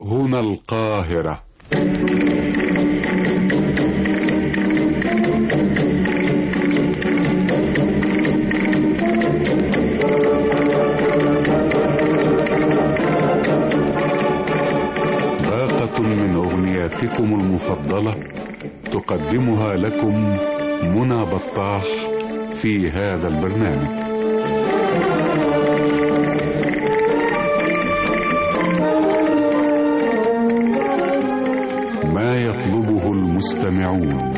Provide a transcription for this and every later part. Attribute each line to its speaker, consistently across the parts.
Speaker 1: هنا القاهرة باقة من أغنياتكم المفضلة تقدمها لكم منى بطاح في هذا البرنامج ما يطلبه المستمعون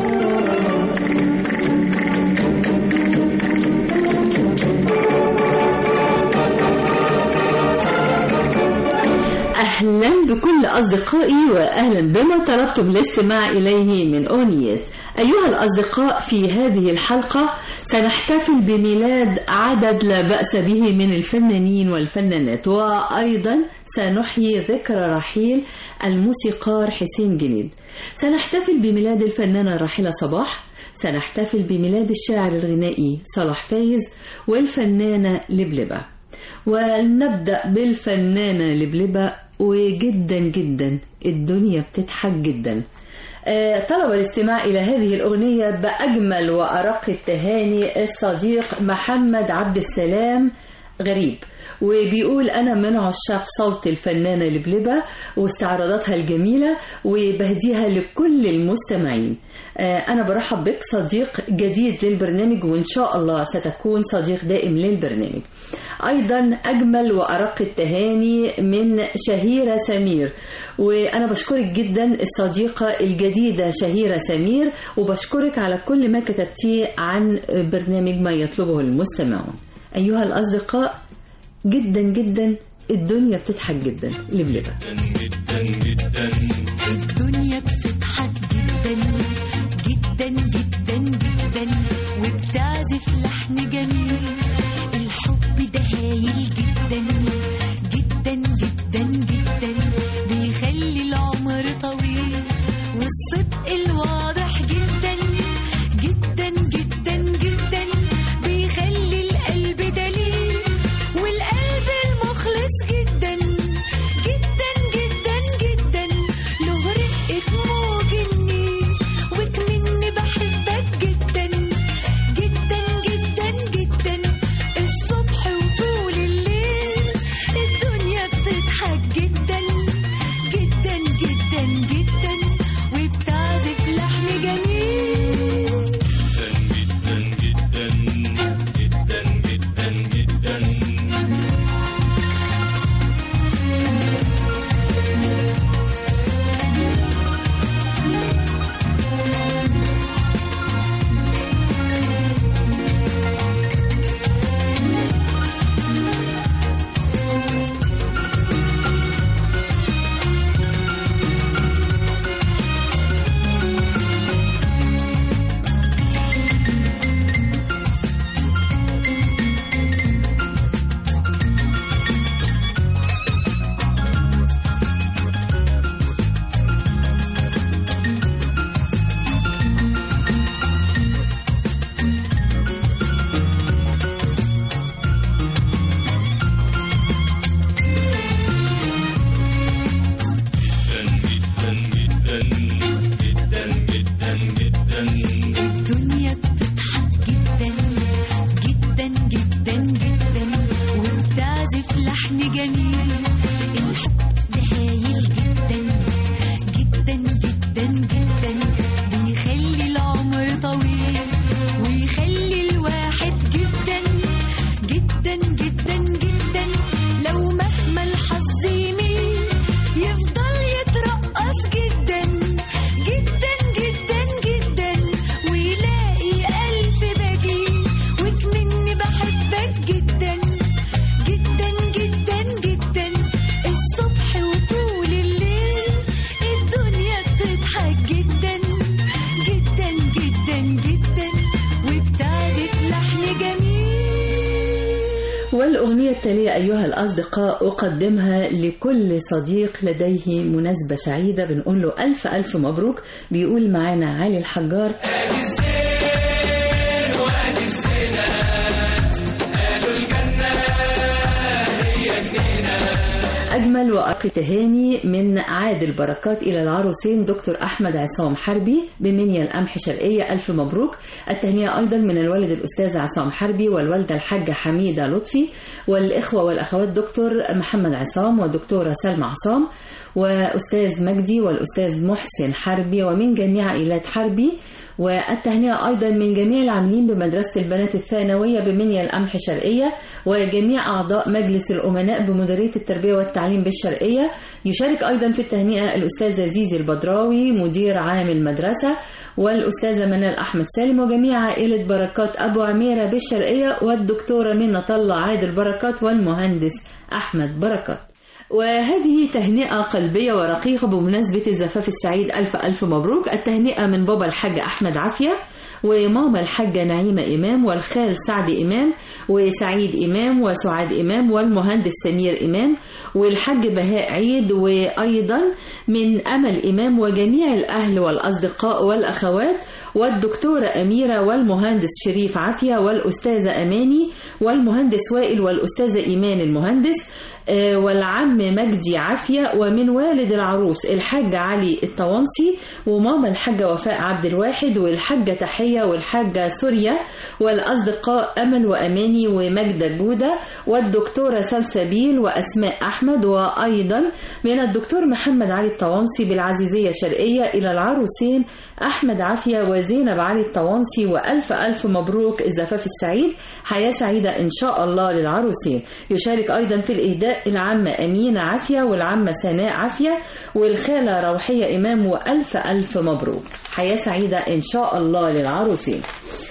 Speaker 2: أهلا بكل أصدقائي وأهلا بما طلبتم الاستماع إليه من أغنية أيها الأصدقاء في هذه الحلقة سنحتفل بميلاد عدد لا بأس به من الفنانين والفنانات وأيضا سنحيي ذكرى رحيل الموسيقار حسين جنيد سنحتفل بميلاد الفنانة الراحلة صباح سنحتفل بميلاد الشاعر الغنائي صلاح فايز والفنانة لبلبة ونبدأ بالفنانة لبلبة وجدا جدا الدنيا بتضحك جدا آه، طلب الاستماع إلى هذه الأغنية بأجمل وأرق التهاني الصديق محمد عبد السلام غريب وبيقول أنا من عشاق صوت الفنانة لبلبة واستعراضاتها الجميلة وبهديها لكل المستمعين آه، أنا برحب بك صديق جديد للبرنامج وإن شاء الله ستكون صديق دائم للبرنامج أيضا أجمل وأرق التهاني من شهيرة سمير وأنا بشكرك جدا الصديقة الجديدة شهيرة سمير وبشكرك على كل ما كتبتيه عن برنامج ما يطلبه المستمعون أيها الأصدقاء جدا جدا الدنيا بتضحك جدا لبلبة
Speaker 3: الدنيا بتضحك جدا جدا جدا جدا وبتعزف لحن جميل الحب ده هايل جدا جدا جدا جدا بيخلي العمر طويل والصدق الواضح جدا جدا جدا جدا بيخلي القلب دليل والقلب المخلص جدا جدا جدا جدا له رقة موج النيل وكمني بحبك جدا جدا جدا جدا الصبح وطول الليل الدنيا بتضحك جدا جدا جدا جدا وبتعزف لحن جميل الدنيا بتضحك جدا جدا جدا جدا وبتعزف لحن جميل الحب ده هايل جدا جدا جدا جدا بيخلي العمر طويل ويخلي الواحد جدا جدا جدا جدا لو مهما الحظ يميل يفضل يترقص جدا جدا جدا جدا ويلاقي ألف بديل وكمني بحبك جدا جدا جدا جدا الصبح وطول الليل الدنيا بتضحك جدا جدا جدا جدا وبتعزف لحن جميل
Speaker 2: والأغنية التالية أيها الأصدقاء أقدمها لكل صديق لديه مناسبة سعيدة بنقول له ألف ألف مبروك بيقول معانا علي الحجار أجمل وأرق تهاني من عادل بركات إلى العروسين دكتور أحمد عصام حربي بمنيا القمح شرقية ألف مبروك التهنئة أيضا من الوالد الأستاذ عصام حربي والوالدة الحاجة حميدة لطفي والإخوة والأخوات دكتور محمد عصام والدكتورة سلمى عصام وأستاذ مجدي والأستاذ محسن حربي ومن جميع عائلات حربي والتهنئة أيضا من جميع العاملين بمدرسة البنات الثانوية بمنيا القمح شرقية وجميع أعضاء مجلس الأمناء بمديرية التربية والتعليم بالشرقية يشارك أيضا في التهنئة الأستاذة زيزي البدراوي مدير عام المدرسة والأستاذة منال أحمد سالم وجميع عائلة بركات أبو عميرة بالشرقية والدكتورة منى طلة عادل بركات والمهندس أحمد بركات وهذه تهنئة قلبية ورقيقة بمناسبة الزفاف السعيد ألف ألف مبروك التهنئة من بابا الحاج أحمد عافية وماما الحاجة نعيمة إمام والخال سعد إمام وسعيد إمام وسعاد إمام والمهندس سمير إمام والحاج بهاء عيد وأيضا من أمل إمام وجميع الأهل والأصدقاء والأخوات والدكتورة أميرة والمهندس شريف عافية والأستاذة أماني والمهندس وائل والأستاذة إيمان المهندس والعم مجدي عافية ومن والد العروس الحاج علي الطوانسي وماما الحاجة وفاء عبد الواحد والحاجة تحية والحاجة سوريا والأصدقاء أمل وأماني ومجدة جودة والدكتورة سلسبيل وأسماء أحمد وأيضا من الدكتور محمد علي الطوانسي بالعزيزية الشرقية إلى العروسين أحمد عافية وزينب علي الطوانسي وألف ألف مبروك الزفاف السعيد حياة سعيدة إن شاء الله للعروسين يشارك أيضا في الإهداء العمة أمينة عافية والعمة سناء عافية والخالة روحية إمام وألف ألف مبروك حياة سعيدة إن شاء الله للعروسين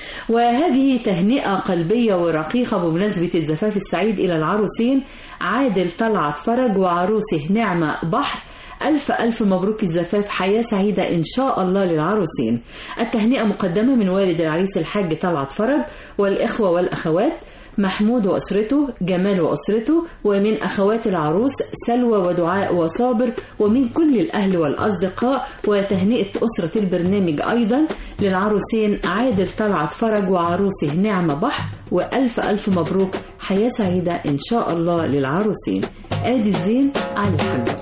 Speaker 2: وهذه تهنئة قلبية ورقيقة بمناسبة الزفاف السعيد إلى العروسين عادل طلعت فرج وعروسه نعمة بحر ألف ألف مبروك الزفاف حياة سعيدة إن شاء الله للعروسين التهنئة مقدمة من والد العريس الحاج طلعت فرج والإخوة والأخوات محمود وأسرته جمال وأسرته ومن أخوات العروس سلوى ودعاء وصابر ومن كل الأهل والأصدقاء وتهنئة أسرة البرنامج أيضا للعروسين عادل طلعت فرج وعروسه نعمة بحر وألف ألف مبروك حياة سعيدة إن شاء الله للعروسين آدي الزين على الحجر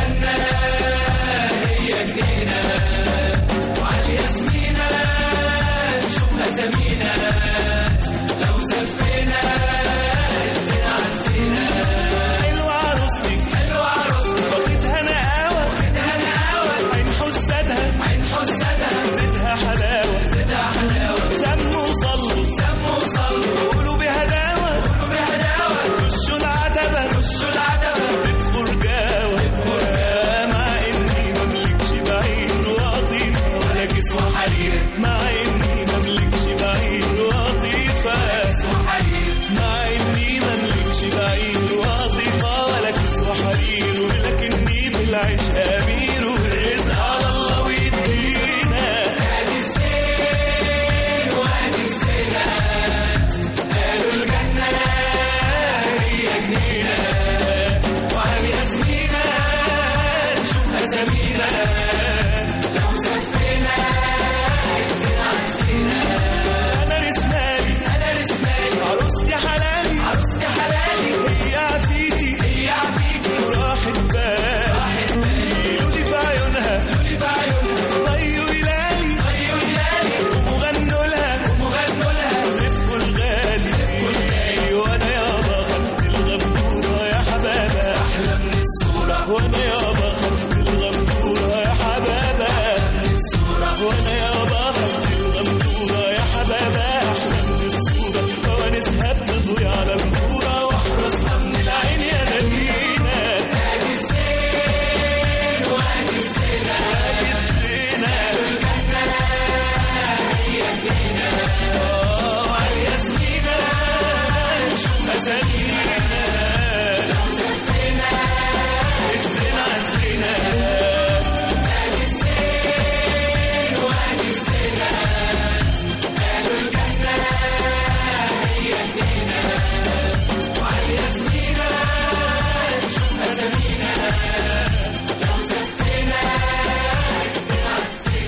Speaker 4: الجنة وعلى ياسمينة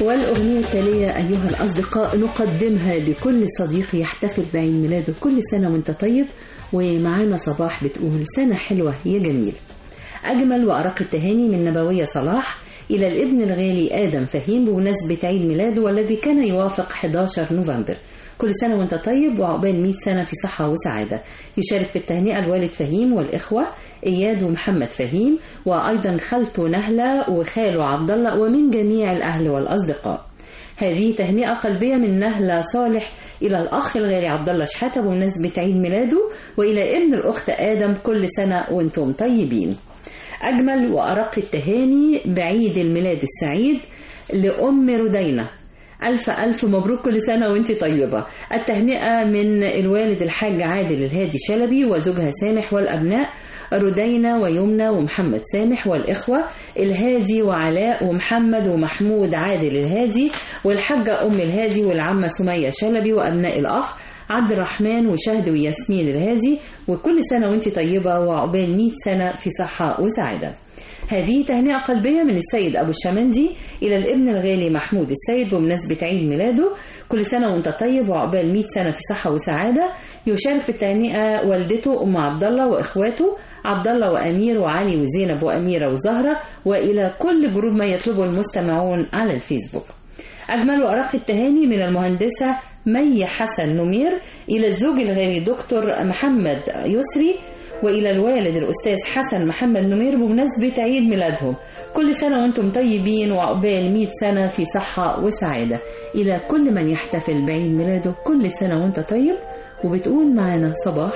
Speaker 2: والأغنية التالية أيها الأصدقاء نقدمها لكل صديق يحتفل بعيد ميلاده كل سنة وانت طيب ومعانا صباح بتقول سنة حلوة يا جميل أجمل وأرق التهاني من نبوية صلاح إلى الابن الغالي آدم فهيم بمناسبة عيد ميلاده والذي كان يوافق 11 نوفمبر كل سنة وانت طيب وعقبال 100 سنة في صحة وسعادة يشارك في التهنئة الوالد فهيم والإخوة إياد ومحمد فهيم وأيضا خالته نهلة وخاله عبد الله ومن جميع الأهل والأصدقاء هذه تهنئة قلبية من نهلة صالح إلى الأخ الغالي عبد الله شحاتة بمناسبة عيد ميلاده وإلى ابن الأخت آدم كل سنة وانتم طيبين أجمل وأرق التهاني بعيد الميلاد السعيد لأم ردينة ألف ألف مبروك كل سنة وانت طيبة التهنئة من الوالد الحاج عادل الهادي شلبي وزوجها سامح والأبناء ردينا ويمنى ومحمد سامح والإخوة الهادي وعلاء ومحمد ومحمود عادل الهادي والحاجة أم الهادي والعمة سمية شلبي وأبناء الأخ عبد الرحمن وشهد وياسمين الهادي وكل سنة وانت طيبة وعقبال 100 سنة في صحة وسعادة هذه تهنئة قلبية من السيد أبو الشمندي إلى الابن الغالي محمود السيد بمناسبة عيد ميلاده كل سنة وانت طيب وعقبال 100 سنة في صحة وسعادة يشارك في التهنئة والدته أم عبد الله وإخواته عبد الله وأمير وعلي وزينب وأميرة وزهرة وإلى كل جروب ما يطلبه المستمعون على الفيسبوك أجمل وأرق التهاني من المهندسة مي حسن نمير إلى الزوج الغالي دكتور محمد يسري وإلى الوالد الأستاذ حسن محمد نمير بمناسبة عيد ميلادهم كل سنة وأنتم طيبين وعقبال 100 سنة في صحة وسعادة إلى كل من يحتفل بعيد ميلاده كل سنة وأنت طيب وبتقول معانا صباح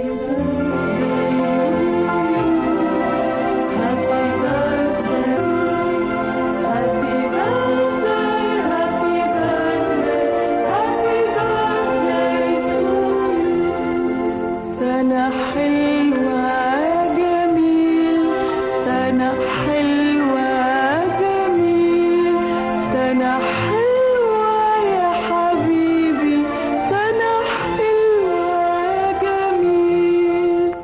Speaker 4: سنة حلوة جميل سنة حلوة جميل سنة حلوة يا حبيبي سنة حلوة جميل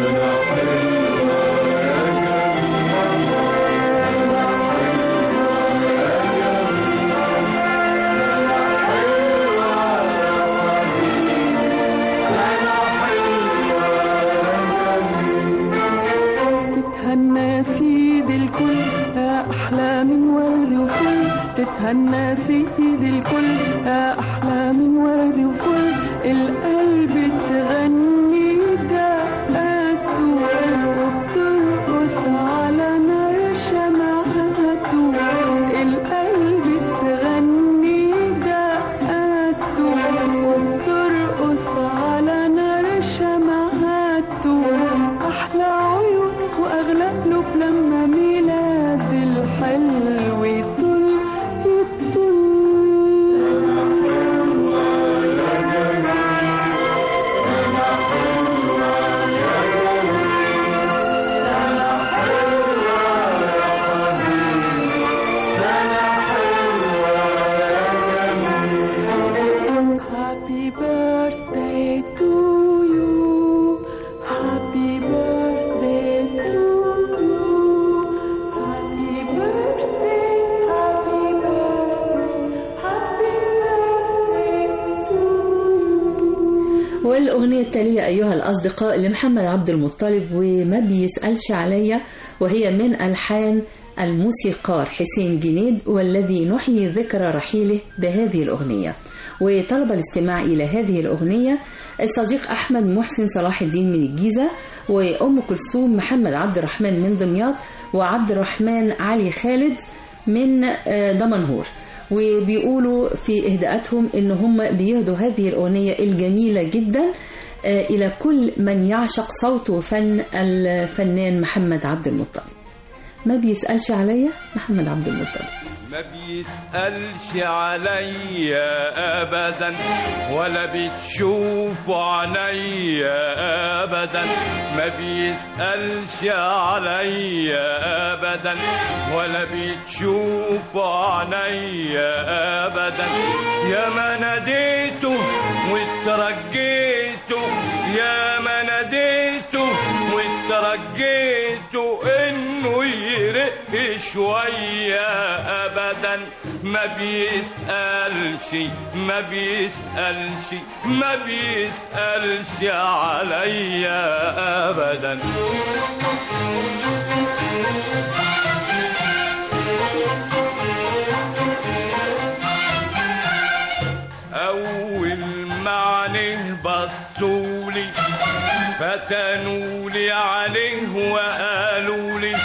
Speaker 4: تتهنى سيد الكل يا أحلى من ورد وفل تتهنى سيد الكل يا أحلى من ورد وفل القلب تغني دقاته وبترقص على نار شمعته القلب تغني دقاته وبترقص على نار شمعته أحلى عيون وأغلى قلوب لما ميلاد الحلو يطل يطل Happy birthday to you. Happy birthday to you. Happy birthday, happy birthday, happy birthday to you.
Speaker 2: والأغنية التالية أيها الأصدقاء لمحمد عبد المطلب وما بيسألش عليا وهي من ألحان الموسيقار حسين جنيد والذي نحيي ذكرى رحيله بهذه الأغنية وطلب الاستماع إلى هذه الأغنية الصديق أحمد محسن صلاح الدين من الجيزة وأم كلثوم محمد عبد الرحمن من دمياط وعبد الرحمن علي خالد من آه، دمنهور وبيقولوا في إهداءاتهم إن هم بيهدوا هذه الأغنية الجميلة جدا آه، إلى كل من يعشق صوت وفن الفنان محمد عبد المطلب ما بيسألش عليا محمد عبد المطلب
Speaker 5: ما بيسألش عليا أبدا ولا بتشوف عينيا أبدا ما بيسألش عليا أبدا ولا بتشوف عينيا أبدا يا ما ناديته واترجيته يا ما ناديته واترجيته انه يرق شويه ابدا ما بيسألش ما بيسألش ما بيسألش عليا أبدا أول ما عليه بصولي فتنولي عليه وقالوا لي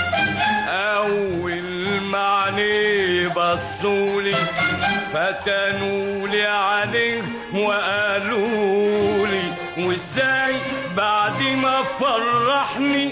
Speaker 5: أول ما عليه بصولي فتنولي عليه وقالوا لي وازاي بعد ما فرحني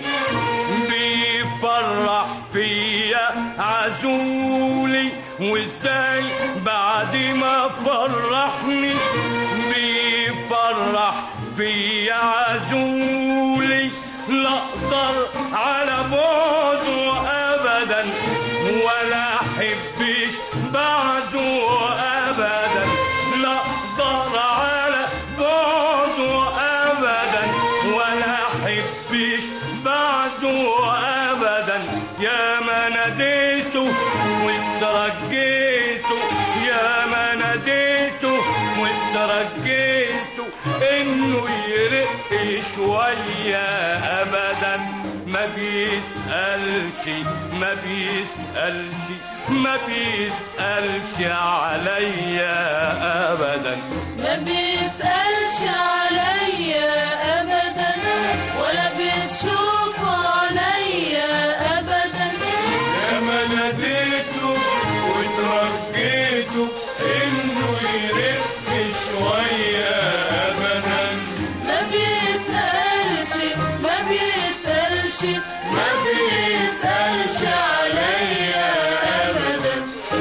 Speaker 5: بيفرح فيا عزولي وازاي بعد ما فرحني بيفرح فيا عزولي لا اقدر على بعده ابدا ولا احبش بعده ابدا لا اقدر على بعده ابدا ولا احبش بعده ابدا يا ما ناديته واترجيته يا ما ناديته واترجيته انه يرق شويه ابدا ما بيسألش ما بيسألش ما بيسألش عليا أبدا
Speaker 6: ما بيسألش عليا أبدا ولا بيشوف عليا أبدا
Speaker 5: يا ما ناديته وترجيته إنه يرق شوية أبدا
Speaker 6: ما بيسألش ما بيسألش ما بيسألش عليا أبدا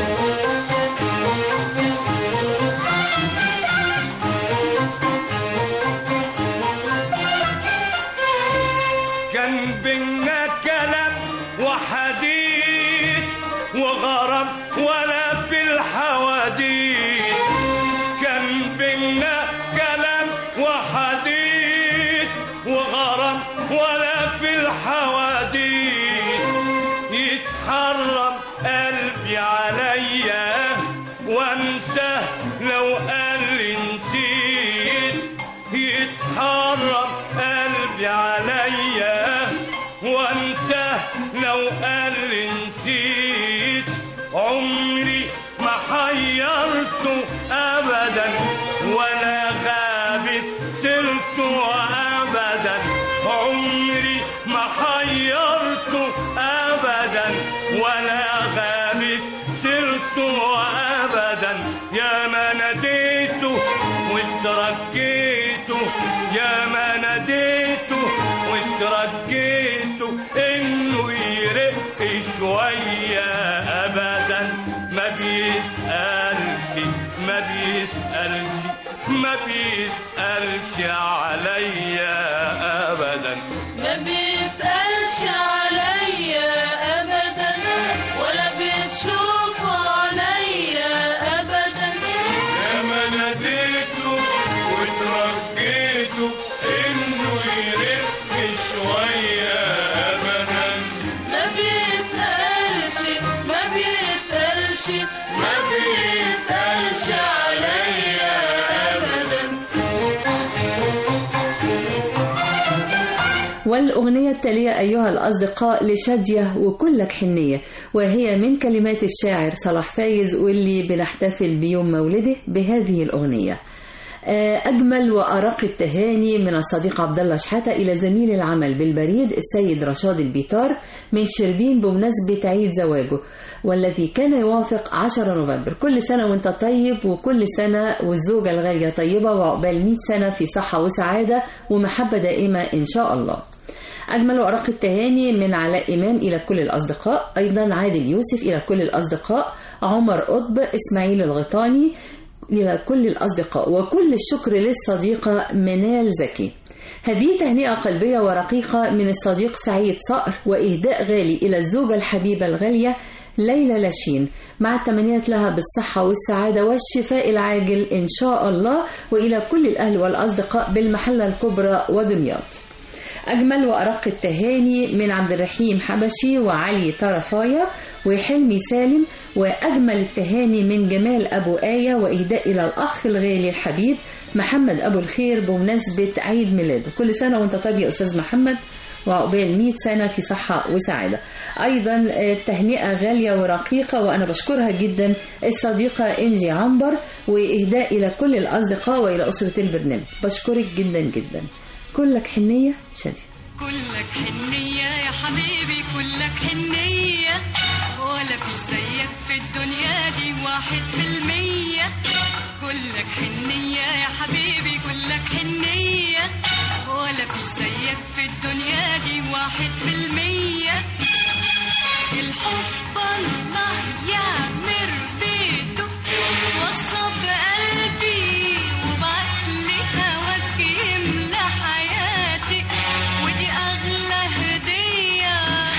Speaker 5: كان بينا كلام وحديث وغرام ولا في الحواديت كان بينا كلام وحديث وغرام ولا في الحواديت يتحرم قلبي عليا وانسى لو قال لي نسيت يتحرم قلبي عليا وانسى لو قال لي نسيت عمري ما حيرته ابدا ولا غابت سيرته ابدا عمري ما حيرته ابدا ولا غابت سيرته ابدا يا ما ناديته واترجيته يا ما ناديته واترجيته انه يرق شويه ابدا ما بيسالش ما بيسالش ما بيسالش عليا ابدا
Speaker 6: ما بيسألش عليا أبدا ولا بيشوف عليا أبدا
Speaker 5: يا ما ناديته وترجيته انه يرق شويه ابدا
Speaker 6: ما بيسألش ما بيسألش ما بيسألش عليا أبدا
Speaker 2: والأغنية التالية أيها الأصدقاء لشادية وكلك حنية وهي من كلمات الشاعر صلاح فايز واللي بنحتفل بيوم مولده بهذه الأغنية آه، أجمل وأرق التهاني من الصديق عبد الله شحاتة إلى زميل العمل بالبريد السيد رشاد البيطار من شربين بمناسبة عيد زواجه والذي كان يوافق 10 نوفمبر كل سنة وانت طيب وكل سنة والزوجة الغالية طيبة وعقبال 100 سنة في صحة وسعادة ومحبة دائمة إن شاء الله أجمل أرق التهاني من علاء إمام إلى كل الأصدقاء أيضا عادل يوسف إلى كل الأصدقاء عمر قطب إسماعيل الغيطاني إلى كل الأصدقاء وكل الشكر للصديقة منال زكي هذه تهنئة قلبية ورقيقة من الصديق سعيد صقر وإهداء غالي إلى الزوجة الحبيبة الغالية ليلى لاشين مع التمنيات لها بالصحة والسعادة والشفاء العاجل إن شاء الله وإلى كل الأهل والأصدقاء بالمحلة الكبرى ودمياط أجمل وأرق التهاني من عبد الرحيم حبشي وعلي طرفاية وحلمي سالم وأجمل التهاني من جمال أبو آية وإهداء إلى الأخ الغالي الحبيب محمد أبو الخير بمناسبة عيد ميلاده كل سنة وأنت طيب يا أستاذ محمد وعقبال 100 سنة في صحة وسعادة أيضا آه، تهنئة غالية ورقيقة وأنا بشكرها جدا الصديقة إنجي عنبر وإهداء إلى كل الأصدقاء وإلى أسرة البرنامج بشكرك جدا جدا كلك حنية شادية
Speaker 3: كلك حنية يا حبيبي كلك حنية ولا فيش زيك في الدنيا دي واحد في المية كلك حنية يا حبيبي كلك حنية ولا فيش زيك في الدنيا دي واحد في المية الحب الله يعمر بيته وصى بقلبي وبعت لي هواك يملى حياتي ودي أغلى هدية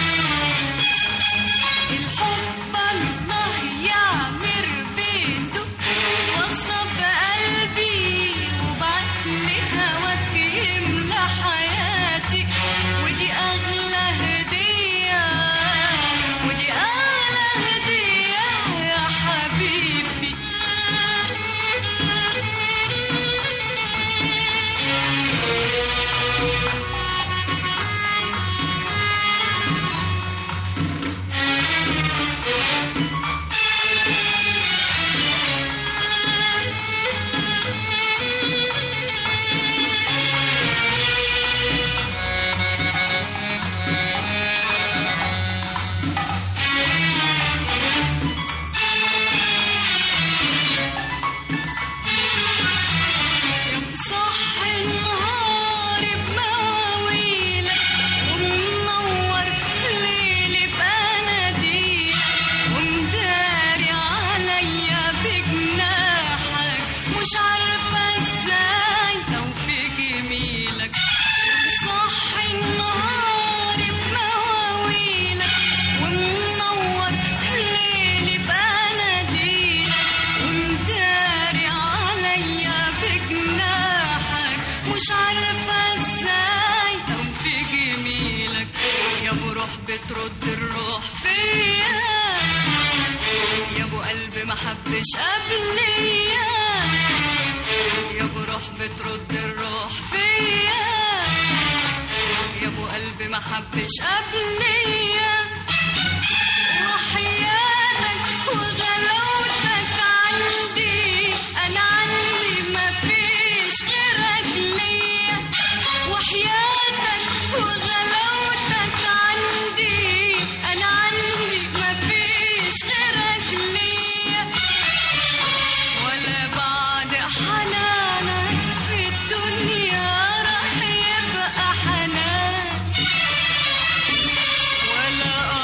Speaker 3: الحب الله يعمر بيته وصى بقلبي وبعت لي هواك يملى حياتي ودي أغلى هدية ودي أغلى هدية يا حبيبي صح النهار بمواويلك ومنور ليلي بأناديلك ومداري عليا بجناحك مش عارفة ازاي توفيق جميلك صح النهار بمواويلك ومنور ليلي بأناديلك ومداري عليا بجناحك مش عارفة ازاي توفيق جميلك يا ابو روح بترد الروح فيا يا ابو قلب ما حبش قبليا يا ابو روح بترد الروح فيا يا ابو قلب ما حبش قبليا وحياتك وغلاوتك عندي انا عندي ما فيش غيرك ليا وحياتك وغلاوتك عندي انا عندي ما فيش غيرك ليا ولا بعد حنانك في الدنيا راح يبقى حنان ولا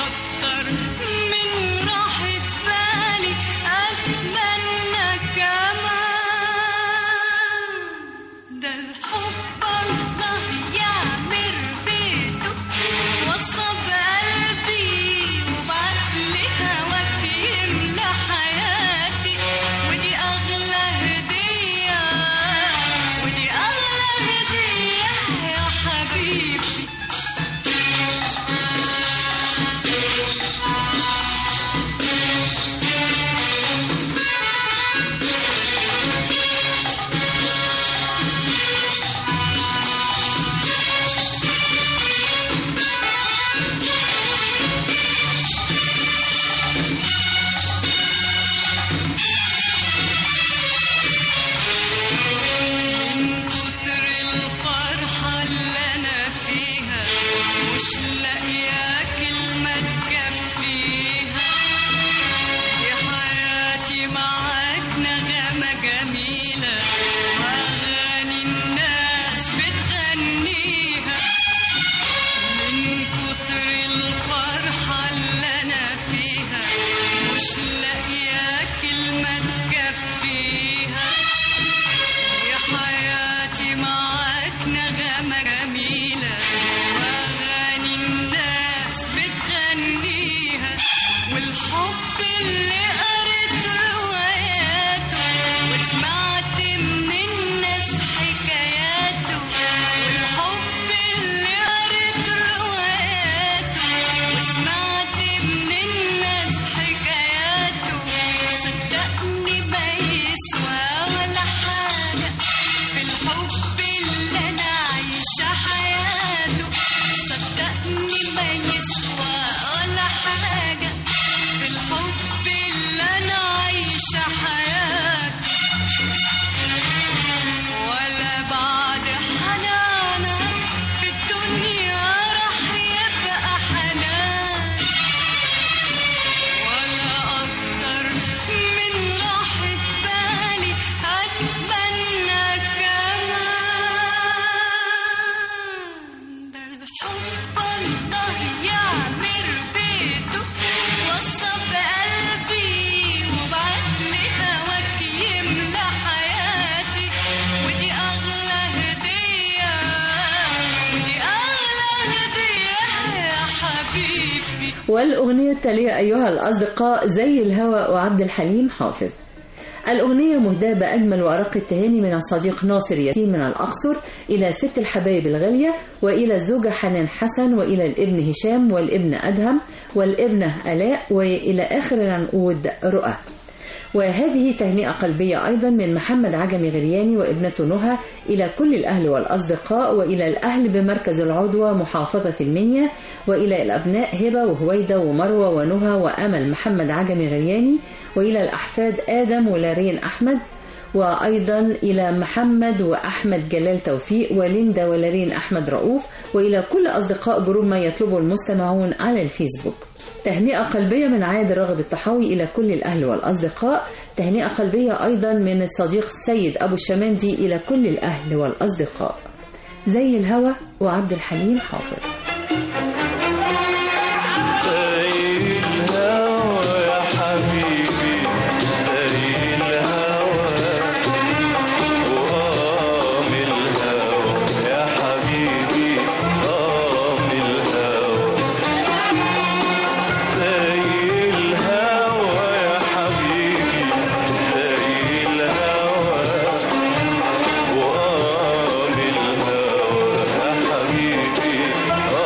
Speaker 2: والأغنية التالية أيها الأصدقاء زي الهوى وعبد الحليم حافظ الأغنية مهداة بأجمل وأرق التهاني من الصديق ناصر ياسين من الأقصر إلى ست الحبايب الغالية وإلى الزوجة حنان حسن وإلى الابن هشام والابن أدهم والابنة ألاء وإلى آخر العنقود رؤى وهذه تهنئة قلبية أيضا من محمد عجمي غرياني وابنته نهى إلى كل الأهل والأصدقاء وإلى الأهل بمركز العضوة محافظة المنيا وإلى الأبناء هبة وهويدة ومروة ونهى وأمل محمد عجمي غرياني وإلى الأحفاد آدم ولارين أحمد وأيضا إلى محمد وأحمد جلال توفيق وليندا ولارين أحمد رؤوف وإلى كل أصدقاء جروب ما يطلبه المستمعون على الفيسبوك تهنئة قلبية من عاد راغب الطحاوي إلى كل الأهل والأصدقاء تهنئة قلبية أيضا من الصديق السيد أبو الشماندي إلى كل الأهل والأصدقاء زي الهوى وعبد الحليم حافظ
Speaker 5: زي الهوى يا حبيبي زي الهوى وقام الهوى يا حبيبي قام الهوى زي الهوى يا حبيبي زي الهوى وقام الهوى يا حبيبي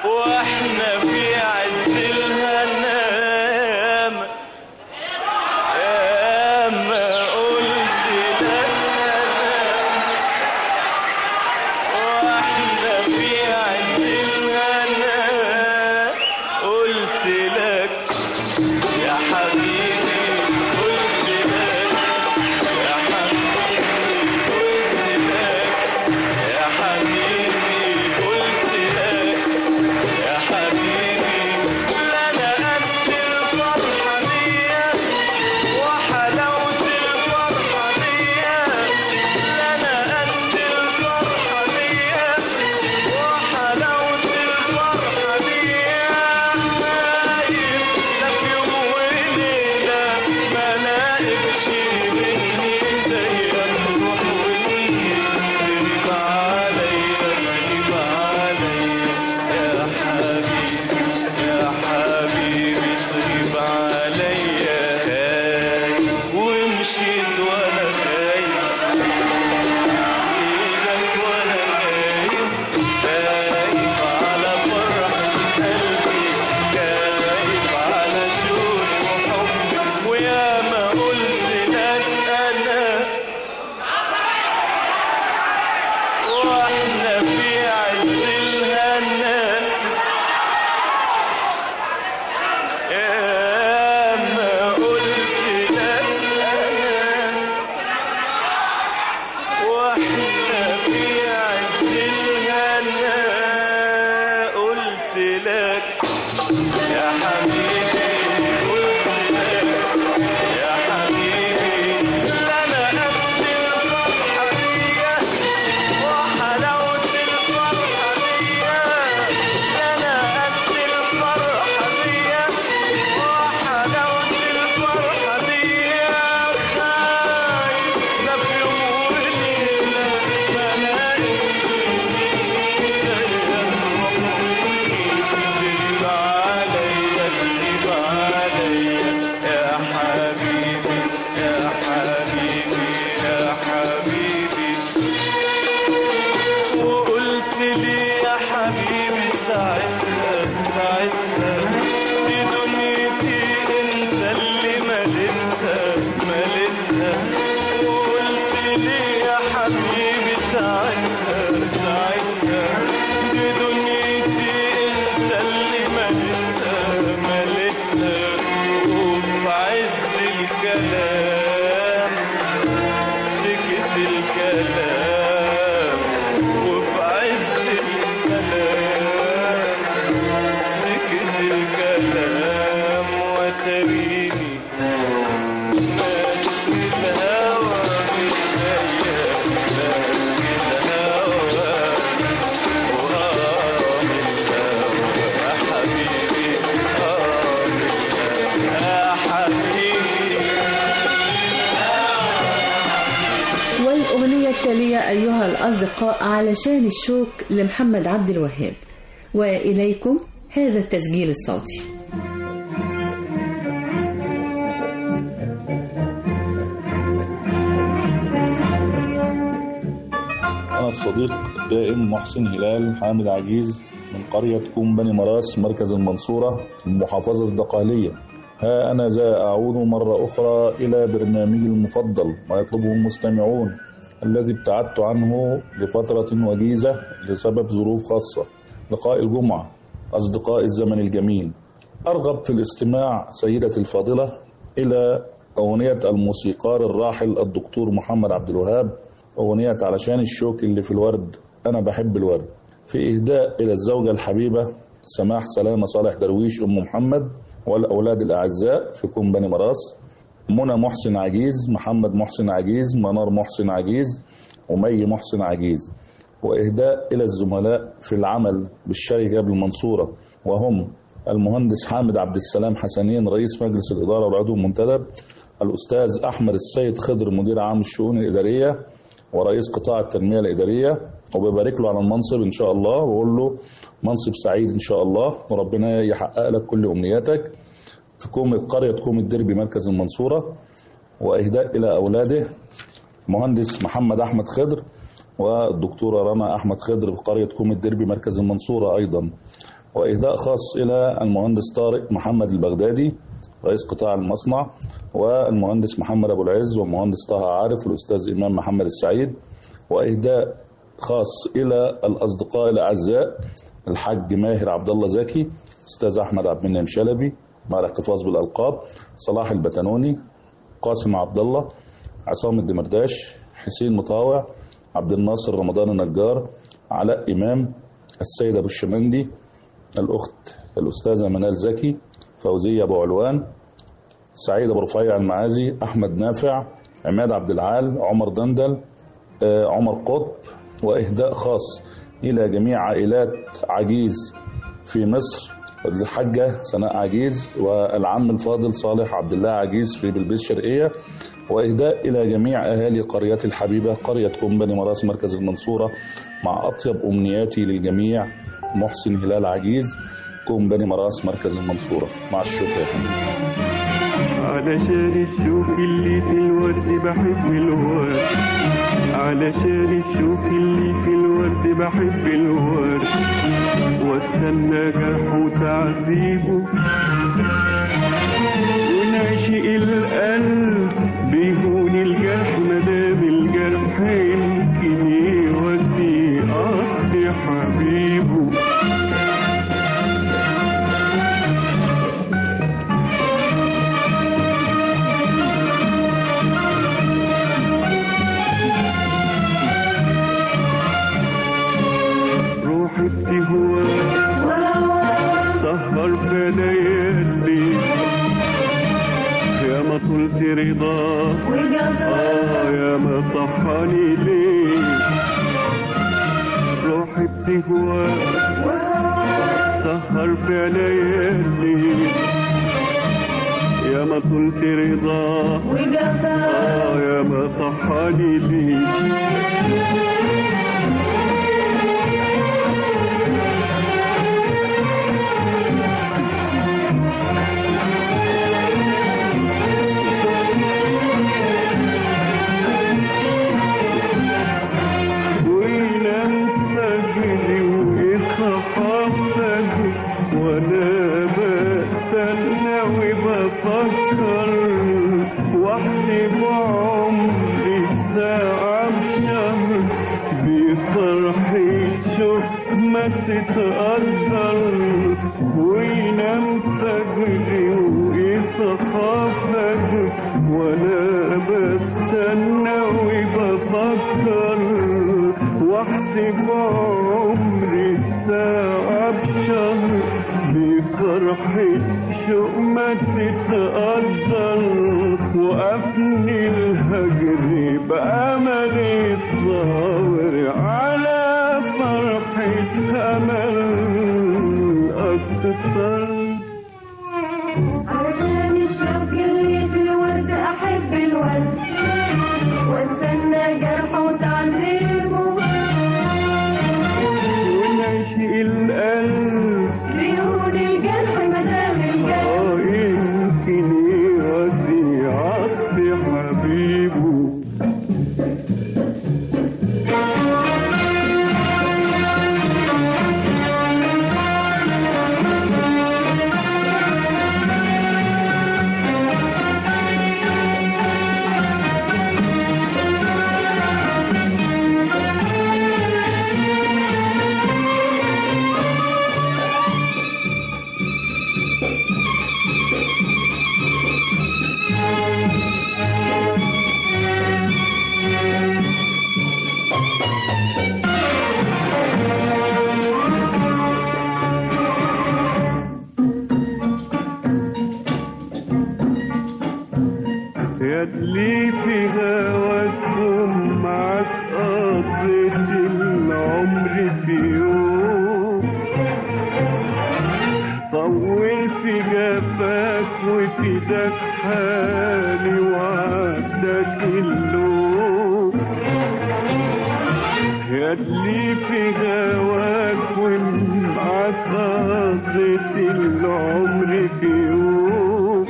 Speaker 5: واحنا في عز الهنام يا ما قلت لك انا واحنا في عز الهنام قلت لك يا حبيبي قلت لك يا حبيبي قلت لك يا حبيبي قلت لك يا حبيبي لا انا قد الفرحه دي وحلاوه الفرحه دي لا انا قد الفرحه دي وحلاوه الفرحه دي خايف لا في يوم وليله ما لاقيش مني ايديا تروح وتيجي تغيب عليا تغيب عليا يا حبيبي يا حبيبي تغيب عليا خايف ومشيت وانا خايف ايدك وانا خايف خايف على فرحة قلبي خايف على شوقي وحبي ويا ما قلت لك انا واحنا في عز الهنا يا ما قلت لك انا واحنا في عز الهنا قلت لك يا حبيبي قلت لك يا حبيبي لا انا قد الفرحه دي وحلاوه الفرحه دي لا انا قد الفرحه دي وحلاوه الفرحه دي خايف لا في يوم وليله ما لاقيش تغيب عليا تغيب عليا يا حبيبي يا حبيبي يا حبيبي وقلت لي يا حبيبي ساعتها ساعتها دي دنيتي انت اللي مليتها مليتها وقلت لي يا حبيبي ساعتها ساعتها دي دنيتي انت اللي مليتها مليتها وفي عز الكلام سكت الكلام وفي عز الكلام سكت الكلام وتريني ماسك الهوى بإيديا ماسك الهوى وآه الهوى يا حبيبي آه الهوى يا حبيبي
Speaker 2: والأغنية التالية أيها الأصدقاء علشان الشوك لمحمد عبد الوهاب وإليكم هذا التسجيل الصوتي
Speaker 7: أنا الصديق دائم محسن هلال حامد عجيز من قرية كوم بني مراس مركز المنصورة محافظة الدقهلية ها أنا ذا أعود مرة أخرى إلى برنامجي المفضل ما يطلبه المستمعون الذي ابتعدت عنه لفترة وجيزة لسبب ظروف خاصة لقاء الجمعة أصدقاء الزمن الجميل أرغب في الاستماع سيدتي الفاضلة إلى أغنية الموسيقار الراحل الدكتور محمد عبد الوهاب أغنية علشان الشوك اللي في الورد أنا بحب الورد في إهداء إلى الزوجة الحبيبة سماح سلامة صالح درويش أم محمد والأولاد الأعزاء في كوم بني مراس منى محسن عجيز محمد محسن عجيز منار محسن عجيز ومي محسن عجيز وإهداء إلى الزملاء في العمل بالشركة بالمنصورة وهم المهندس حامد عبد السلام حسنين رئيس مجلس الإدارة والعضو المنتدب الأستاذ أحمد السيد خضر مدير عام الشؤون الإدارية ورئيس قطاع التنمية الإدارية وببارك له على المنصب إن شاء الله وأقول له منصب سعيد إن شاء الله وربنا يحقق لك كل أمنياتك في كوم قرية كوم الدربي مركز المنصورة وإهداء إلى أولاده مهندس محمد أحمد خضر والدكتورة رنا أحمد خضر في قرية كوم الدربي مركز المنصورة أيضا وإهداء خاص إلى المهندس طارق محمد البغدادي رئيس قطاع المصنع والمهندس محمد أبو العز والمهندس طه عارف والأستاذ إمام محمد السعيد وإهداء خاص إلى الأصدقاء الأعزاء الحاج ماهر عبد الله زكي أستاذ أحمد عبد المنعم شلبي مع الاحتفاظ بالألقاب صلاح البتنوني قاسم عبد الله عصام الدمرداش حسين مطاوع عبد الناصر رمضان النجار علاء إمام السيد أبو الشمندي الأخت الأستاذة منال زكي فوزية أبو علوان سعيد أبو رفيع المعازي أحمد نافع عماد عبد العال عمر دندل آه، عمر قطب وإهداء خاص إلى جميع عائلات عجيز في مصر الحاجة سناء عجيز والعم الفاضل صالح عبد الله عجيز في بلبيس الشرقية وإهداء إلى جميع أهالي قريتي الحبيبة قرية كوم بني مراس مركز المنصورة مع أطيب أمنياتي للجميع محسن هلال عجيز كوم بني مراس مركز المنصورة مع الشكر يا فندم
Speaker 5: علشان الشوك اللي في الورد بحب الورد علشان الشوك اللي في الورد بحب الورد واستنى جرحه وتعذيبه ونعشق القلب بيهون الجرح مدام الجرح يمكن يواسي قصد حبيبه روحي بتهواك سهر في ليالي يا ما طلت رضاك اه يا ما صحاني ليه روحي بتهواك سهر في ليالي يا ما طلت رضاك اه يا ما صحاني ليه وينام فجري ويصحى فجري وانا بستنى وبفكر واحسب عمري ساعة بشهر بفرحي شوف ما تتقدر وينام فجري ويصحى فجري وانا بستنى وبفكر واحسب عمري ساعة بشهر بفرحة شوق ما تتقدر وقفني الهجر بأملي الصابر على فرحة أمل أكتر
Speaker 4: علشان الشوق اللي في الورد أحب الورد واستنى جرحه وتعذيبه
Speaker 5: ونعشق القلب
Speaker 4: بيهون الجرح مدام الجرح
Speaker 5: اه يمكن يواسي عطف حبيبه يدلي في هواكم معك قضيت العمر في يوم طول في جفاك وفي دك حالي وعدك اللوم يدلي في هواك ومعك قضيت العمر في يوم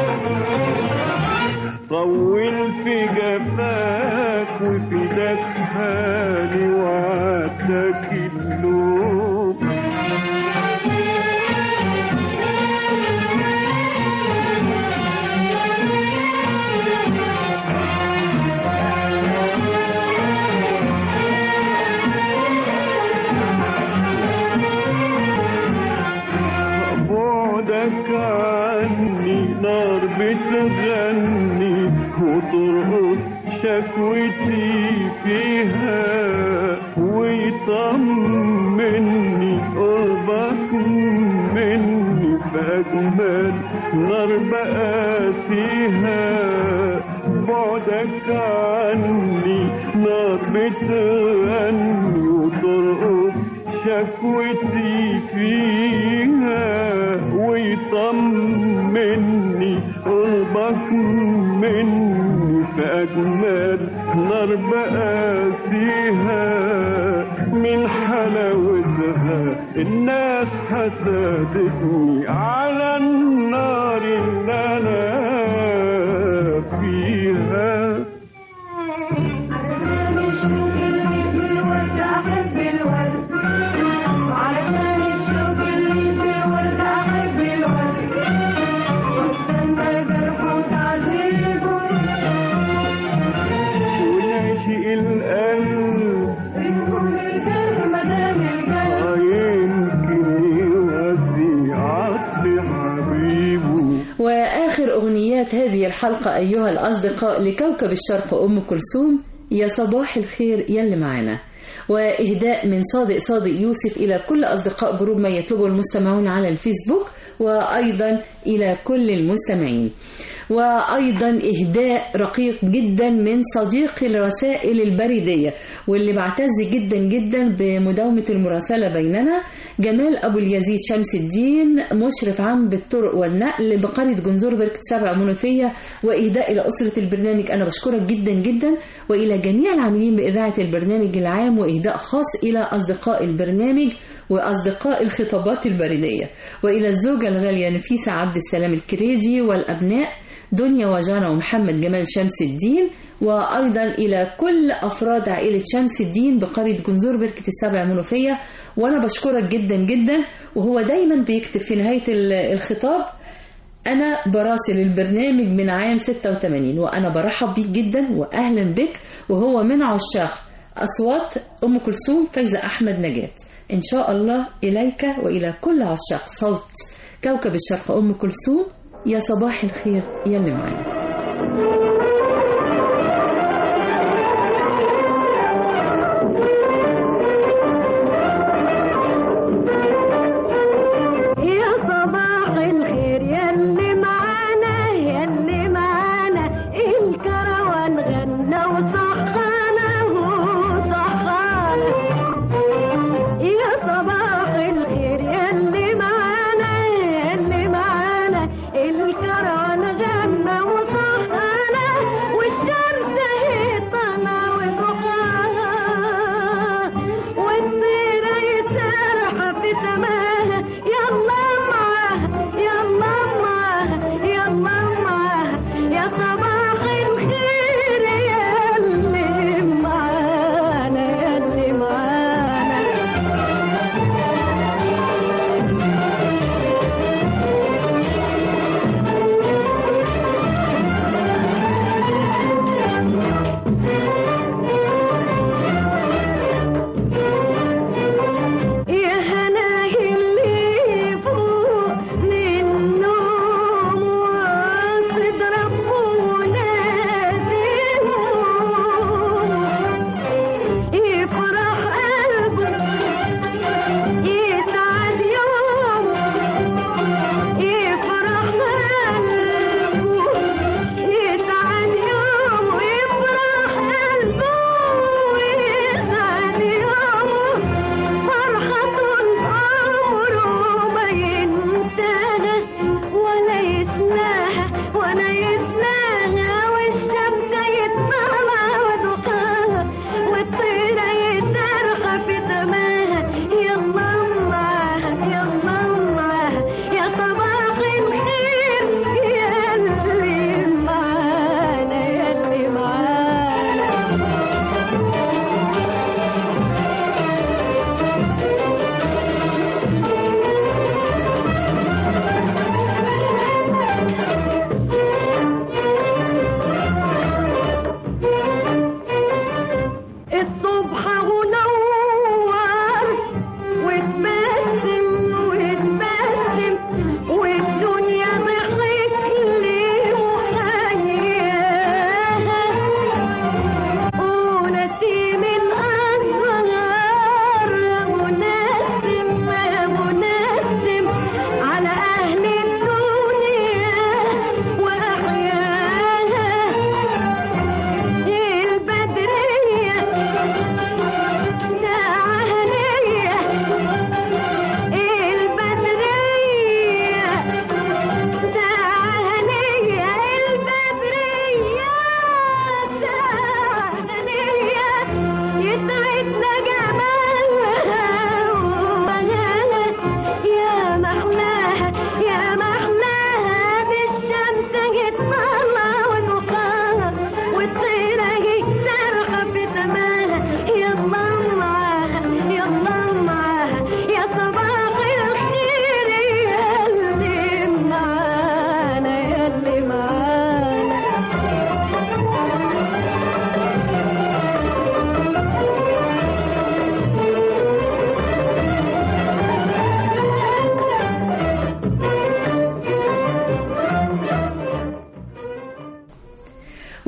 Speaker 5: طول في جفاك وفي دك حالي وعدك اللوم بتغني وترقص شكوتي فيها ويطمني قربك مني بأجمل نار بقاسيها بعدك عني نار بتغني وترقص شكوتي فيها ويطمني قربك مني فأجمل نار بقاسيها من حلاوتها الناس حسدتني على النار اللي أنا فيها
Speaker 4: علشان الشوق اللي في الورد أحب الورد علشان الشوق اللي في الورد أحب الورد واستنى جرحه وتعذيبه
Speaker 5: وناشئ القلب
Speaker 4: يكون الجرح مدام الجرح
Speaker 5: يمكن يواسي عطف حبيبه
Speaker 2: وآخر أغنيات هذه الحلقة أيها الأصدقاء لكوكب الشرق أم كلثوم يا صباح الخير يلي معانا وإهداء من صادق صادق يوسف إلى كل أصدقاء جروب ما يطلبه المستمعون على الفيسبوك وأيضا إلى كل المستمعين وأيضا إهداء رقيق جدا من صديق الرسائل البريدية واللي بعتز جدا جدا بمداومة المراسلة بيننا جمال أبو اليزيد شمس الدين مشرف عام بالطرق والنقل بقرية جنزور بركة سبع منوفية وإهداء إلى أسرة البرنامج أنا بشكرك جدا جدا وإلى جميع العاملين بإذاعة البرنامج العام وإهداء خاص إلى أصدقاء البرنامج وأصدقاء الخطابات البريدية وإلى الزوجة الغالية نفيسة عبد السلام الكريدي والأبناء دنيا وجانا ومحمد جمال شمس الدين وأيضا إلى كل أفراد عائلة شمس الدين بقرية جنزور بركة السبع منوفية وأنا بشكرك جدا جدا وهو دايما بيكتب في نهاية ال- الخطاب أنا براسل البرنامج من عام 86 وأنا برحب بيك جدا وأهلا بك وهو من عشاق أصوات أم كلثوم فايزة أحمد نجاة إن شاء الله إليك وإلى كل عشاق صوت كوكب الشرق أم كلثوم يا صباح الخير يلي معانا
Speaker 4: يا صباح الخير يلي معانا يلي معانا الكروان غنى وصحانا وصحانا يا صباح الخير يلي معانا يلي معانا الكروان غنى وصحانا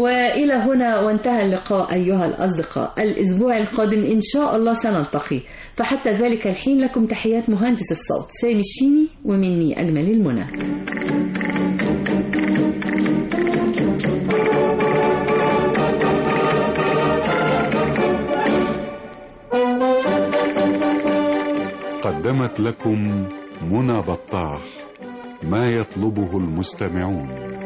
Speaker 2: وإلى هنا وانتهى اللقاء أيها الأصدقاء الأسبوع القادم إن شاء الله سنلتقي فحتى ذلك الحين لكم تحيات مهندس الصوت سامي الشيمي ومني أجمل المنى
Speaker 1: قدمت لكم منى بطاح ما يطلبه المستمعون